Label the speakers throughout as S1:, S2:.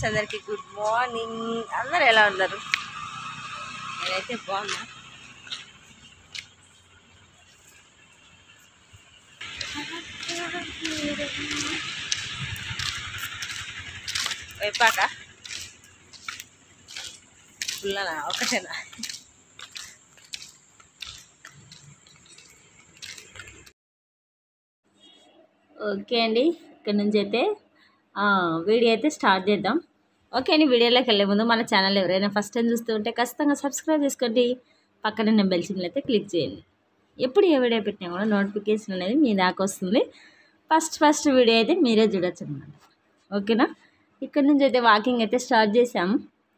S1: Friends అందరికి good morning అందరు ఎలా ఉన్నారు నేనైతే బాగున్నా వేపాక పుల్లనా ఒకటేనా ఓకే అండి ఇక్కడ నుంచి అయితే ఆ, వీడియో అయితే స్టార్ట్ చేద్దాం ఓకే అండి వీడియోలోకి వెళ్ళే ముందు మన ఛానల్ ఎవరైనా ఫస్ట్ టైం చూస్తూ ఉంటే ఖచ్చితంగా సబ్స్క్రైబ్ చేసుకోండి పక్కన నేను బెల్ సింబల్ అయితే క్లిక్ చేయండి ఎప్పుడు ఏ వీడియో పెట్టినా కూడా నోటిఫికేషన్ అనేది మీ దాకా వస్తుంది ఫస్ట్ ఫస్ట్ వీడియో అయితే మీరే చూడొచ్చు అనమాట ఓకేనా ఇక్కడ నుంచి అయితే వాకింగ్ అయితే స్టార్ట్ చేసాము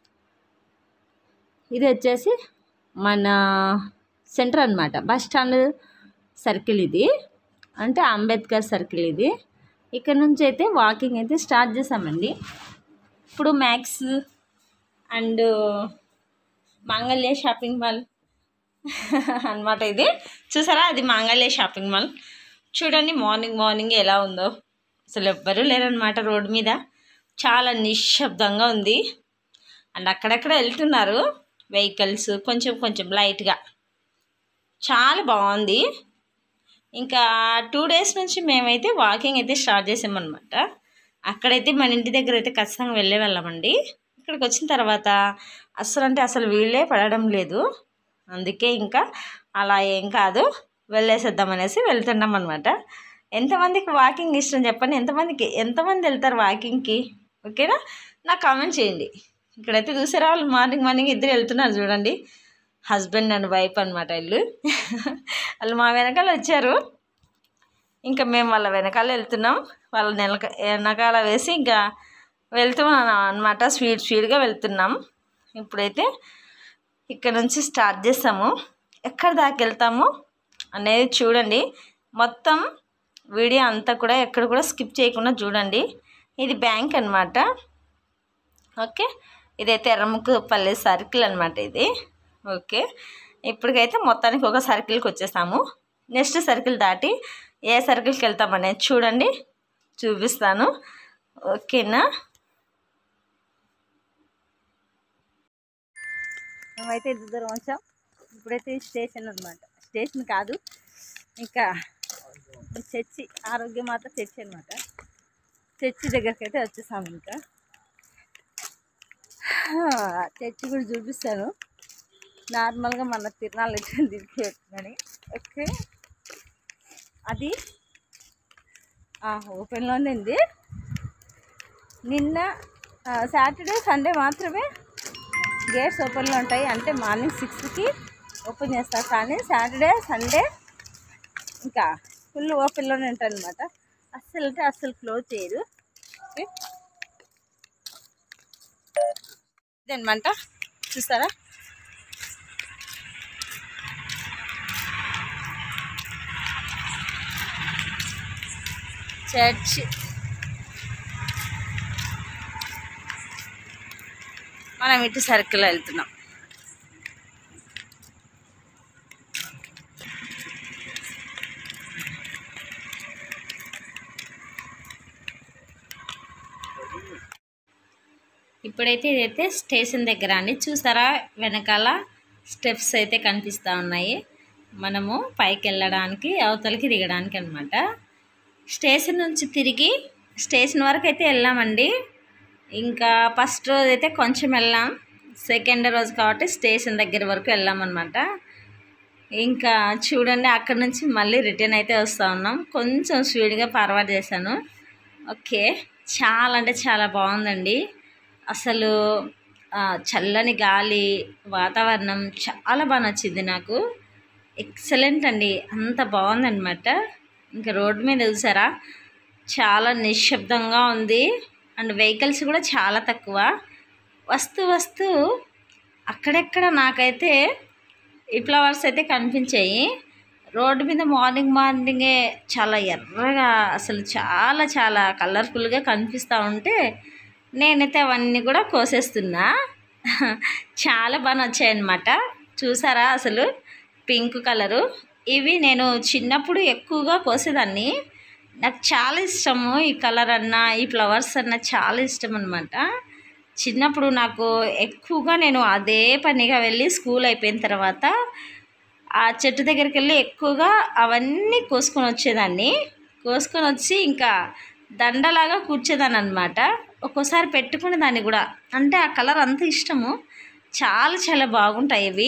S1: ఇది వచ్చేసి మన సెంటర్ అనమాట బస్ స్టాండ్ సర్కిల్ ఇది అంటే అంబేద్కర్ సర్కిల్ ఇది ఇక్కడ నుంచి అయితే వాకింగ్ అయితే స్టార్ట్ చేసామండి ఇప్పుడు max and Mangalya shopping mall అన్నమాట ఇది చూసారా అది మాంగళ్య షాపింగ్ మాల్ చూడండి మార్నింగ్ మార్నింగ్ ఎలా ఉందో అసలు ఎవ్వరూ లేరనమాట రోడ్డు మీద చాలా నిశ్శబ్దంగా ఉంది అండ్ అక్కడక్కడ వెళ్తున్నారు వెహికల్స్ కొంచెం కొంచెం లైట్గా చాలా బాగుంది ఇంకా టూ డేస్ నుంచి మేమైతే వాకింగ్ అయితే స్టార్ట్ చేసామన్నమాట అక్కడైతే మన ఇంటి దగ్గర అయితే ఖచ్చితంగా వెళ్ళే వెళ్ళామండి ఇక్కడికి వచ్చిన తర్వాత అసలు అంటే అసలు వీళ్ళే పడడం లేదు అందుకే ఇంకా అలా ఏం కాదు వెళ్ళేసేద్దాం అనేసి వెళ్తున్నాం అనమాట ఎంతమందికి వాకింగ్ ఇష్టం చెప్పండి ఎంతమందికి ఎంతమంది వెళ్తారు వాకింగ్కి ఓకేనా నాకు కామెంట్ చేయండి ఇక్కడైతే చూసారా వాళ్ళు మార్నింగ్ మార్నింగ్ ఇద్దరు వెళ్తున్నారు చూడండి హస్బెండ్ అండ్ వైఫ్ అనమాట వీళ్ళు వాళ్ళు మా వెనకాల వచ్చారు ఇంకా మేము వాళ్ళ వెనకాల వెళ్తున్నాం వాళ్ళ నెలక వెనకాల వేసి ఇంకా వెళ్తున్నాం అనమాట స్పీడ్ స్పీడ్గా వెళ్తున్నాం ఇప్పుడైతే ఇక్కడ నుంచి స్టార్ట్ చేస్తాము ఎక్కడ దాకా వెళ్తాము అనేది చూడండి మొత్తం వీడియో అంతా కూడా ఎక్కడ కూడా స్కిప్ చేయకుండా చూడండి ఇది బ్యాంక్ అనమాట ఓకే ఇదైతే ఎర్రముక్కుపల్లి సర్కిల్ అనమాట ఇది ఓకే ఇప్పటికైతే మొత్తానికి ఒక సర్కిల్కి వచ్చేసాము నెక్స్ట్ సర్కిల్ దాటి ఏ సర్కిల్కి వెళ్తామనేది చూడండి చూపిస్తాను ఓకేనా మేమైతే ఇంత దూరం వచ్చాం ఇప్పుడైతే స్టేషన్ అనమాట స్టేషన్ కాదు ఇంకా చర్చి ఆరోగ్యమాత చర్చి అనమాట చర్చి దగ్గరికి అయితే వచ్చేసాము ఇంకా చర్చి కూడా చూపిస్తాను నార్మల్గా మన తిరణాలు ఎట్లా తిరిగి పెట్టుకొని ఓకే అది ఓపెన్లోనే ఉంది నిన్న సాటర్డే సండే మాత్రమే గేట్స్ ఓపెన్లో ఉంటాయి అంటే మార్నింగ్ సిక్స్కి ఓపెన్ చేస్తారు కానీ సాటర్డే సండే ఇంకా ఫుల్ ఓపెన్లోనే ఉంటాయి అనమాట అస్సలు అంటే అస్సలు క్లోజ్ చేయరు ఓకే ఇదనమాట చూస్తారా చర్చ్ మనం ఇటు సర్కిల్ వెళ్తున్నాం ఇప్పుడైతే ఇదైతే స్టేషన్ దగ్గర అండి చూసారా వెనకాల స్టెప్స్ అయితే కనిపిస్తూ ఉన్నాయి మనము పైకి వెళ్ళడానికి అవతలకి దిగడానికి అనమాట స్టేషన్ నుంచి తిరిగి స్టేషన్ వరకు అయితే వెళ్ళామండి ఇంకా ఫస్ట్ రోజు అయితే కొంచెం వెళ్ళాం సెకండ్ రోజు కాబట్టి స్టేషన్ దగ్గర వరకు వెళ్ళామన్నమాట ఇంకా చూడండి అక్కడ నుంచి మళ్ళీ రిటర్న్ అయితే వస్తూ ఉన్నాం కొంచెం స్పీడ్గా ఫార్వర్డ్ చేశాను ఓకే చాలా అంటే చాలా బాగుందండి అసలు ఆ, చల్లని గాలి వాతావరణం చాలా బాగా నచ్చింది నాకు ఎక్సలెంట్ అండి అంత బాగుందన్నమాట ఇంకా రోడ్డు మీద చూసారా చాలా నిశ్శబ్దంగా ఉంది అండ్ వెహికల్స్ కూడా చాలా తక్కువ వస్తూ వస్తూ అక్కడెక్కడ నాకైతే ఈ ఫ్లవర్స్ అయితే కనిపించాయి రోడ్డు మీద మార్నింగ్ మార్నింగే చాలా ఎర్రగా అసలు చాలా చాలా కలర్ఫుల్గా కనిపిస్తూ ఉంటే నేనైతే అవన్నీ కూడా కోసేస్తున్నా చాలా బాగా నచ్చాయన్నమాట చూసారా అసలు పింక్ కలరు ఇవి నేను చిన్నప్పుడు ఎక్కువగా కోసేదాన్ని నాకు చాలా ఇష్టము ఈ కలర్ అన్న ఈ ఫ్లవర్స్ అన్న చాలా ఇష్టం అనమాట చిన్నప్పుడు నాకు ఎక్కువగా నేను అదే పనిగా వెళ్ళి స్కూల్ అయిపోయిన తర్వాత ఆ చెట్టు దగ్గరికి వెళ్ళి ఎక్కువగా అవన్నీ కోసుకొని వచ్చేదాన్ని కోసుకొని వచ్చి ఇంకా దండలాగా కూర్చేదాన్ని అనమాట ఒక్కోసారి పెట్టుకునే దాన్ని కూడా అంటే ఆ కలర్ అంత ఇష్టము చాలా చాలా బాగుంటాయి ఇవి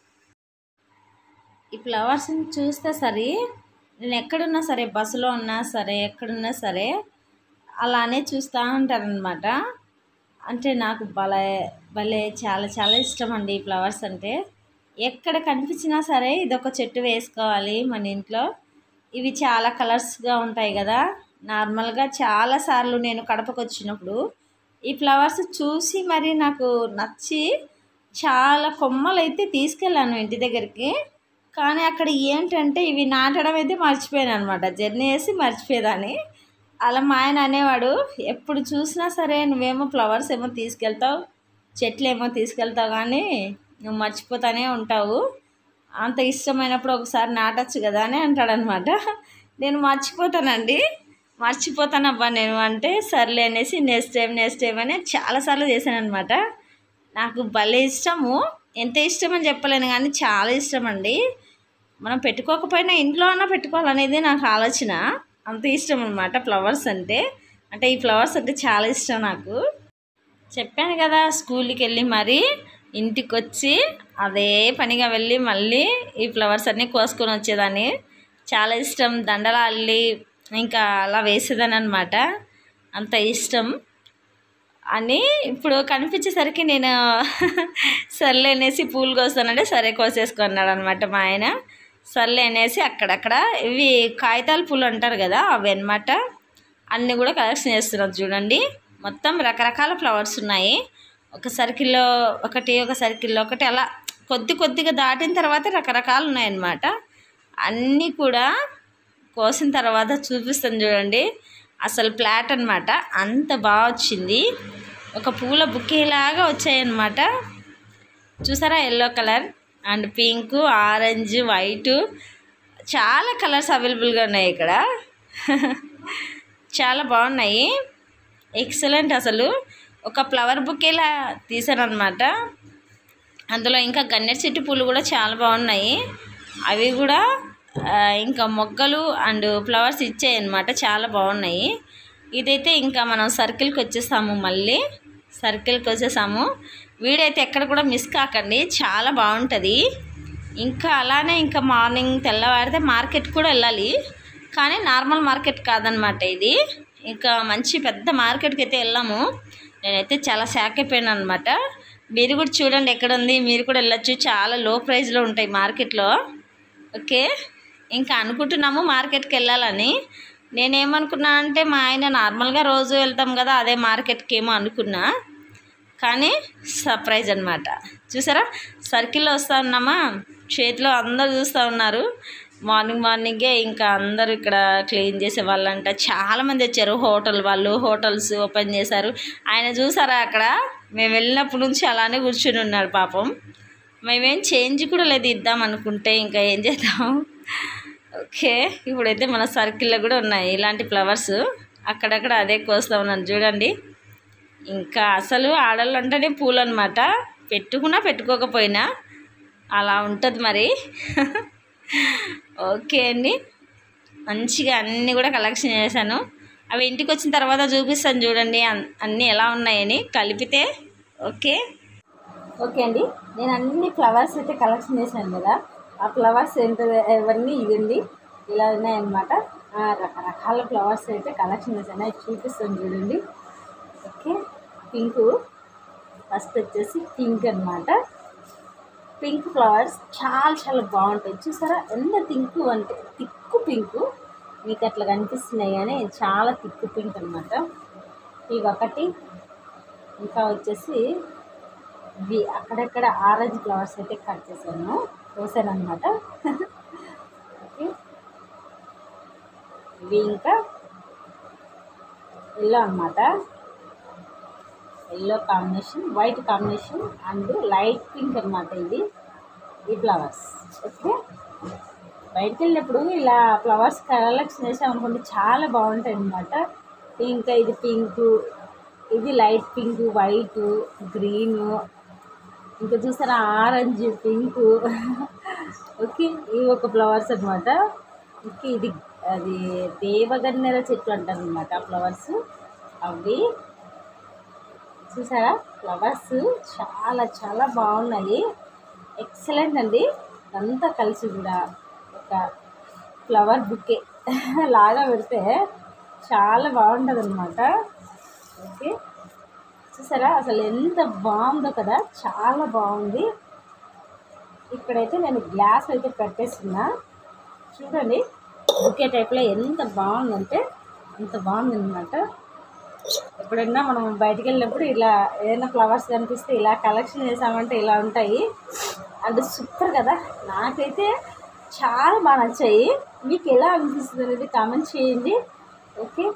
S1: ఈ ఫ్లవర్స్ని చూస్తే సరే నేను ఎక్కడున్నా సరే బస్సులో ఉన్నా సరే ఎక్కడున్నా సరే అలానే చూస్తూ ఉంటారనమాట అంటే నాకు భలే భలే చాలా చాలా ఇష్టం అండి ఈ ఫ్లవర్స్ అంటే ఎక్కడ కనిపించినా సరే ఇదొక చెట్టు వేసుకోవాలి మన ఇంట్లో ఇవి చాలా కలర్స్గా ఉంటాయి కదా నార్మల్గా చాలాసార్లు నేను కడపకు వచ్చినప్పుడు ఈ ఫ్లవర్స్ చూసి మరి నాకు నచ్చి చాలా కొమ్మలు అయితే తీసుకెళ్ళాను ఇంటి దగ్గరికి కానీ అక్కడ ఏంటంటే ఇవి నాటడం అయితే మర్చిపోయాను అనమాట జర్నీ వేసి మర్చిపోయేదాన్ని అలా మా ఆయన అనేవాడు ఎప్పుడు చూసినా సరే నువ్వేమో ఫ్లవర్స్ ఏమో తీసుకెళ్తావు చెట్లు ఏమో తీసుకెళ్తావు కానీ నువ్వు మర్చిపోతానే ఉంటావు అంత ఇష్టమైనప్పుడు ఒకసారి నాటచ్చు కదా అని అంటాడనమాట నేను మర్చిపోతానండి మర్చిపోతానబ్బా నేను అంటే సర్లే అనేసి నెక్స్ట్ టైం నెక్స్ట్ టైం అని చాలాసార్లు చేశాను అనమాట నాకు భలే ఇష్టము ఎంత ఇష్టం అని చెప్పలేను కానీ చాలా ఇష్టం అండి మనం పెట్టుకోకపోయినా ఇంట్లో అన్నా పెట్టుకోవాలనేది నాకు ఆలోచన అంత ఇష్టం అనమాట ఫ్లవర్స్ అంటే అంటే ఈ ఫ్లవర్స్ అంటే చాలా ఇష్టం నాకు చెప్పాను కదా స్కూల్కి వెళ్ళి మరి ఇంటికి వచ్చి అదే పనిగా వెళ్ళి మళ్ళీ ఈ ఫ్లవర్స్ అన్నీ కోసుకొని వచ్చేదాన్ని చాలా ఇష్టం దండలు అల్లి ఇంకా అలా వేసేదాన్ని అనమాట అంత ఇష్టం అని ఇప్పుడు కనిపించేసరికి నేను సర్లే అనేసి పూలు కోస్తానంటే సరే కోసేసుకున్నాడు అనమాట మా ఆయన సర్లే అనేసి అక్కడక్కడ ఇవి కాగితాల పూలు అంటారు కదా అవి అనమాట అన్నీ కూడా కలెక్షన్ చేస్తున్నారు చూడండి మొత్తం రకరకాల ఫ్లవర్స్ ఉన్నాయి ఒక సర్కిల్లో ఒకటి ఒక సర్కిల్లో ఒకటి అలా కొద్ది కొద్దిగా దాటిన తర్వాత రకరకాలు ఉన్నాయన్నమాట అన్నీ కూడా కోసిన తర్వాత చూపిస్తాను చూడండి అసలు ప్లాట్ అనమాట అంత బాగా వచ్చింది ఒక పూల బుకేలాగా వచ్చాయన్నమాట చూసారా yellow colour and pink orange white చాలా కలర్స్ అవైలబుల్గా ఉన్నాయి ఇక్కడ చాలా బాగున్నాయి ఎక్సలెంట్ అసలు ఒక ఫ్లవర్ బుకేలా తీసారనమాట అందులో ఇంకా గన్నేరు చెట్టు పూలు కూడా చాలా బాగున్నాయి అవి కూడా ఆ, ఇంకా మొగ్గలు అండ్ ఫ్లవర్స్ ఇచ్చాయి అనమాట చాలా బాగున్నాయి ఇదైతే ఇంకా మనం సర్కిల్కి వచ్చేసాము మళ్ళీ సర్కిల్కి వచ్చేసాము వీడియో అయితే ఎక్కడ కూడా మిస్ కాకండి చాలా బాగుంటుంది ఇంకా అలానే ఇంకా మార్నింగ్ తెల్లవారితే మార్కెట్ కూడా వెళ్ళాలి కానీ నార్మల్ మార్కెట్ కాదనమాట ఇది ఇంకా మంచి పెద్ద మార్కెట్కి అయితే వెళ్ళాము నేనైతే చాలా షాక్ అయిపోయాను అనమాట మీరు కూడా చూడండి ఎక్కడ ఉంది మీరు కూడా వెళ్ళొచ్చు చాలా లో ప్రైస్లో ఉంటాయి మార్కెట్లో ఓకే ఇంకా అనుకుంటున్నాము మార్కెట్కి వెళ్ళాలని నేనేమనుకున్నా అంటే మా ఆయన నార్మల్గా రోజు వెళ్తాం కదా అదే మార్కెట్కి ఏమో అనుకున్నా కానీ సర్ప్రైజ్ అనమాట చూసారా సర్కిల్లో వస్తూ ఉన్నామా చేతిలో అందరు చూస్తూ ఉన్నారు మార్నింగ్ మార్నింగే ఇంకా అందరూ ఇక్కడ క్లీన్ చేసే వాళ్ళంట చాలామంది వచ్చారు హోటల్ వాళ్ళు హోటల్స్ ఓపెన్ చేశారు ఆయన చూసారా అక్కడ మేము వెళ్ళినప్పటి నుంచి అలానే కూర్చుని ఉన్నాడు పాపం మేమేం చేంజ్ కూడా లేదు ఇద్దాం అనుకుంటే ఇంకా ఏం చేద్దాం ఓకే ఇప్పుడైతే మన సర్కిల్లో కూడా ఉన్నాయి ఇలాంటి ఫ్లవర్స్ అక్కడక్కడ అదే కోస్తా ఉన్నాను చూడండి ఇంకా అసలు ఆడళ్ళు అంటేనే పూలు అనమాట పెట్టుకున్నా పెట్టుకోకపోయినా అలా ఉంటుంది మరి ఓకే అండి మంచిగా అన్నీ కూడా కలెక్షన్ చేశాను అవి ఇంటికి వచ్చిన తర్వాత చూపిస్తాను చూడండి అన్- అన్నీ ఎలా ఉన్నాయని కలిపితే ఓకే ఓకే అండి నేను అన్ని ఫ్లవర్స్ అయితే కలెక్షన్ చేశాను కదా ఆ ఫ్లవర్స్ ఏంటో ఇవన్నీ ఇదండి ఇలా ఉన్నాయన్నమాట ఆ, రకరకాల ఫ్లవర్స్ అయితే కలెక్షన్ చేశాను అవి చూపిస్తాను చూడండి ఓకే పింక్ ఫస్ట్ వచ్చేసి పింక్ అన్నమాట పింక్ ఫ్లవర్స్ చాలా చాలా బాగుంటాయి చూసారా ఎంత థింక్ అంటే తిక్కు పింక్ మీకు అట్లా కనిపిస్తున్నాయి కానీ చాలా తిక్కు పింక్ అనమాట ఇవి ఒకటి ఇంకా వచ్చేసి ఇవి అక్కడక్కడ ఆరెంజ్ ఫ్లవర్స్ అయితే కట్ చేశాను కోసాను అనమాట ఓకే ఇవి ఇంకా ఎల్లో అనమాట yellow combination white combination and light pink అనమాట ఇది ఈ ఫ్లవర్స్ ఓకే బయటికి వెళ్ళినప్పుడు ఇలా ఫ్లవర్స్ కలెక్షన్ చేసామనుకోండి చాలా బాగుంటాయి అనమాట ఇంకా ఇది పింక్ ఇది లైట్ పింక్ వైట్ గ్రీన్ ఇంకా చూసారా ఆరెంజ్ పింక్ ఓకే ఇవి ఒక ఫ్లవర్స్ అనమాట ఓకే ఇది అది దేవగన్నేర చెట్టు అంటారు అనమాట ఆ ఫ్లవర్స్ అవి చూసారా ఫ్లవర్స్ చాలా చాలా బాగున్నాయి ఎక్సలెంట్ అండి అంతా కలిసి కూడా ఒక ఫ్లవర్ బుకే లాగా పెడితే చాలా బాగుంటుంది అనమాట ఓకే చూసారా అసలు ఎంత బాగుందో కదా చాలా బాగుంది ఇక్కడైతే నేను గ్లాస్ అయితే పెట్టేస్తున్నా చూడండి బుకే టైప్లో ఎంత బాగుందంటే అంత బాగుంది అనమాట ఎప్పుడైనా మనం బయటికి వెళ్ళినప్పుడు ఇలా ఏదైనా ఫ్లవర్స్ కనిపిస్తే ఇలా కలెక్షన్ చేసామంటే ఇలా ఉంటాయి అండ్ సూపర్ కదా నాకైతే చాలా బాగా నచ్చాయి మీకు ఎలా అనిపిస్తుంది అనేది కామెంట్ చేయండి ఓకే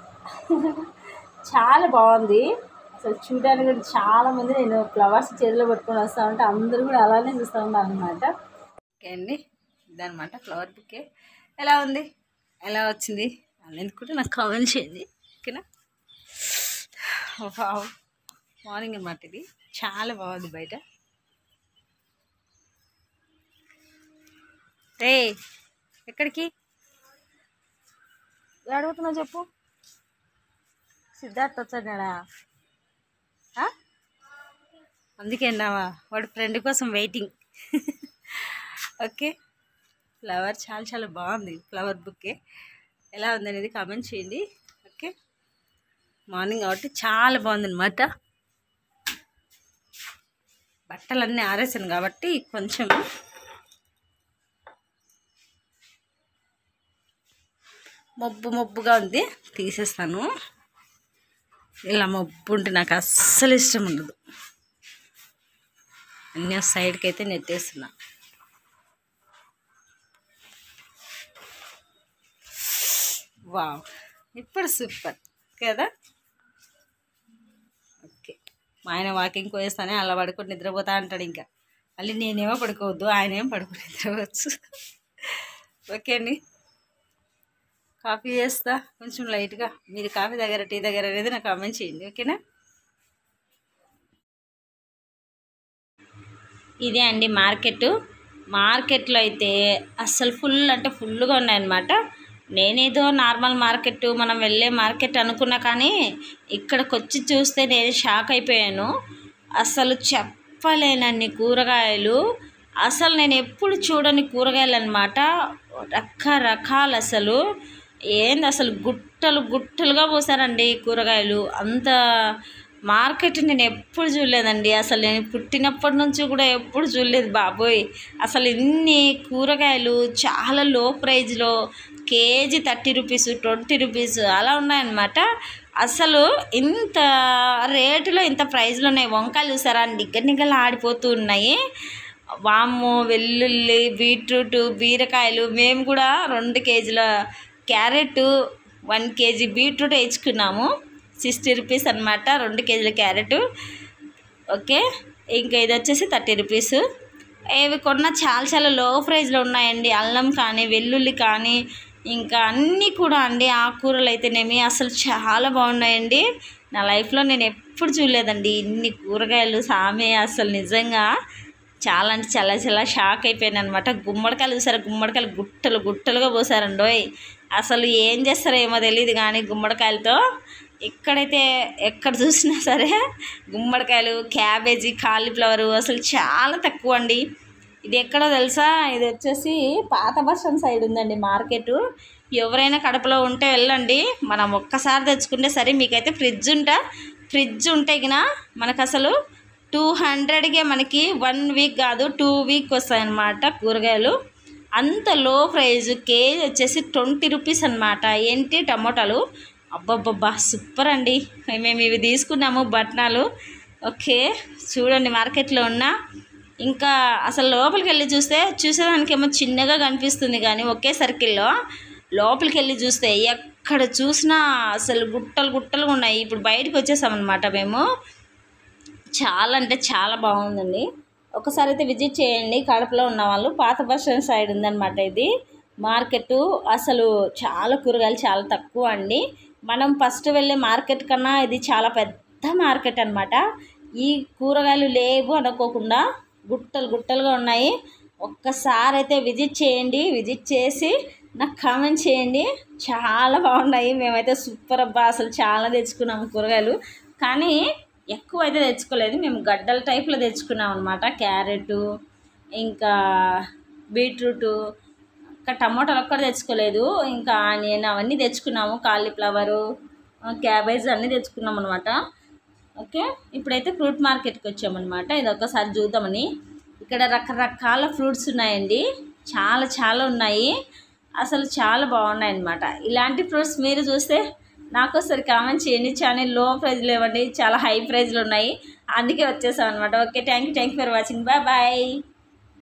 S1: చాలా బాగుంది అసలు చూడడానికి కూడా చాలా మంది నేను ఫ్లవర్స్ చేతిలో పట్టుకొని వస్తా ఉంటే అందరూ కూడా అలానే చూస్తూ ఉన్నారు అనమాట ఓకే అండి ఇదనమాట ఫ్లవర్ బుకే ఎలా ఉంది ఎలా వచ్చింది అనేది కూడా నాకు కామెంట్ చేయండి ఓకేనా వావ్ మార్నింగ్ అనమాట ఇది చాలా బాగుంది బయట రే ఎక్కడికి అడుగుతున్నావు చెప్పు సిద్ధార్థ్ వచ్చాడా ఆ? అందుకే అన్నావా వాడు ఫ్రెండ్ కోసం వెయిటింగ్ ఓకే ఫ్లవర్ చాలా చాలా బాగుంది ఫ్లవర్ బుక్కే ఎలా ఉంది అనేది కామెంట్ చేయండి ఓకే మార్నింగ్ కాబట్టి చాలా బాగుంది అనమాట బట్టలన్నీ ఆరేసాను కాబట్టి కొంచెం మబ్బు మబ్బుగా ఉంది తీసేస్తాను ఇలా మబ్బు ఉంటే నాకు అస్సలు ఇష్టం ఉండదు అన్నీ సైడ్కి అయితే నెట్టేస్తున్నా వావ్ ఇప్పుడు సూపర్ కదా ఓకే మా ఆయన వాకింగ్ పోయేస్తానే అలా పడుకొని నిద్రపోతా అంటాడు ఇంకా మళ్ళీ నేనేమో పడుకోవద్దు ఆయన ఏమో పడుకొని నిద్రపోవచ్చు ఓకే అండి కాఫీ చేస్తా కొంచెం లైట్గా మీరు కాఫీ దగ్గర టీ దగ్గర అనేది నాకు కామెంట్ చేయండి ఓకేనా ఇదే అండి మార్కెట్ మార్కెట్లో అయితే అస్సలు ఫుల్ అంటే ఫుల్గా ఉన్నాయన్నమాట నేనేదో నార్మల్ మార్కెట్ మనం వెళ్ళే మార్కెట్ అనుకున్నా కానీ ఇక్కడికి వచ్చి చూస్తే నేను షాక్ అయిపోయాను అసలు చెప్పలేనన్ని కూరగాయలు అసలు నేను ఎప్పుడు చూడని కూరగాయలు అనమాట రకరకాలు అసలు ఏంది అసలు గుట్టలు గుట్టలుగా పోసారండి కూరగాయలు అంత మార్కెట్ నేను ఎప్పుడు చూడలేదండి అసలు నేను పుట్టినప్పటి నుంచి కూడా ఎప్పుడు చూడలేదు బాబోయ్ అసలు ఇన్ని కూరగాయలు చాలా లో ప్రైజ్లో KG thirty rupees twenty rupees అలా ఉన్నాయన్నమాట అసలు ఇంత రేటులో ఇంత ప్రైజ్లో ఉన్నాయి వంకాయలు చూసారా నిగ్గర నిగ్గలు ఆడిపోతూ ఉన్నాయి వాము వెల్లుల్లి బీట్రూట్ బీరకాయలు మేము కూడా రెండు కేజీల క్యారెట్ వన్ కేజీ బీట్రూట్ వేయించుకున్నాము సిక్స్టీ రూపీస్ అనమాట రెండు కేజీల క్యారెట్ ఓకే ఇంకా ఇది వచ్చేసి థర్టీ రూపీస్ ఇవి కొన్న చాలా చాలా లో ప్రైస్లో ఉన్నాయండి అల్లం కానీ వెల్లుల్లి కానీ ఇంకా అన్నీ కూడా అండి ఆకుకూరలు అయితేనేమి అసలు చాలా బాగున్నాయండి నా లైఫ్లో నేను ఎప్పుడు చూడలేదండి ఇన్ని కూరగాయలు సామే అసలు నిజంగా చాలా అంటే చాలా చాలా షాక్ అయిపోయాను అనమాట గుమ్మడికాయలు చూసారు గుమ్మడికాయలు గుట్టలు గుట్టలుగా పోసారండోయ్ అసలు ఏం చేస్తారో ఏమో తెలియదు కానీ గుమ్మడికాయలతో ఎక్కడైతే ఎక్కడ చూసినా సరే గుమ్మడికాయలు క్యాబేజీ కాలీఫ్లవర్ అసలు చాలా తక్కువ అండి ఇది ఎక్కడో తెలుసా ఇది వచ్చేసి పాత బస్ స్టాండ్ సైడ్ ఉందండి మార్కెట్ ఎవరైనా కడపలో ఉంటే వెళ్ళండి మనం ఒక్కసారి తెచ్చుకుంటే సరే మీకైతే ఫ్రిడ్జ్ ఉంటా ఫ్రిడ్జ్ ఉంటే గిన మనకు అసలు టూ హండ్రెడ్కే మనకి వన్ వీక్ కాదు టూ వీక్ వస్తాయన్నమాట కూరగాయలు అంత లో ప్రైజ్ కేజీ వచ్చేసి ట్వంటీ రూపీస్ అనమాట ఏంటి టమోటాలు అబ్బబ్బబ్బా సూపర్ అండి మేము ఇవి తీసుకున్నాము బట్నాలు ఓకే చూడండి మార్కెట్లో ఉన్న ఇంకా అసలు లోపలికి వెళ్ళి చూస్తే చూసేదానికి ఏమో చిన్నగా కనిపిస్తుంది కానీ ఒకే సర్కిల్లో లోపలికి వెళ్ళి చూస్తే ఎక్కడ చూసినా అసలు గుట్టలు గుట్టలు ఉన్నాయి ఇప్పుడు బయటకు వచ్చేసామన్నమాట మేము చాలా అంటే చాలా బాగుందండి ఒకసారి అయితే విజిట్ చేయండి కడపలో ఉన్న వాళ్ళు పాత బస్ స్టాండ్ సైడ్ ఉందన్నమాట ఇది మార్కెట్ అసలు చాలా కూరగాయలు చాలా తక్కువ అండి మనం ఫస్ట్ వెళ్ళే మార్కెట్ కన్నా ఇది చాలా పెద్ద మార్కెట్ అనమాట ఈ కూరగాయలు లేవు అనుకోకుండా గుట్టలు గుట్టలుగా ఉన్నాయి ఒక్కసారి అయితే విజిట్ చేయండి విజిట్ చేసి నాకు కామెంట్ చేయండి చాలా బాగున్నాయి మేమైతే సూపర్ అబ్బా అసలు చాలా తెచ్చుకున్నాము కూరగాయలు కానీ ఎక్కువ అయితే తెచ్చుకోలేదు మేము గడ్డల టైప్లో తెచ్చుకున్నాం అనమాట క్యారెట్ ఇంకా బీట్రూటు ఇంకా టమాటాలు ఒక్కటి తెచ్చుకోలేదు ఇంకా ఆనియన్ అవన్నీ తెచ్చుకున్నాము కాలీఫ్లవరు క్యాబేజ్ అన్నీ తెచ్చుకున్నాం అనమాట ఓకే ఇప్పుడైతే ఫ్రూట్ మార్కెట్కి వచ్చామన్నమాట ఇది ఒకసారి చూద్దామని ఇక్కడ రకరకాల ఫ్రూట్స్ ఉన్నాయండి చాలా చాలా ఉన్నాయి అసలు చాలా బాగున్నాయి అన్నమాట ఇలాంటి ఫ్రూట్స్ మీరు చూస్తే నాకు ఒకసారి కామెంట్ చేయండి చాలా లో ప్రైజ్లో ఇవ్వండి చాలా హై ప్రైజ్లు ఉన్నాయి అందుకే వచ్చేసాం అనమాట okay thank you thank you for watching bye bye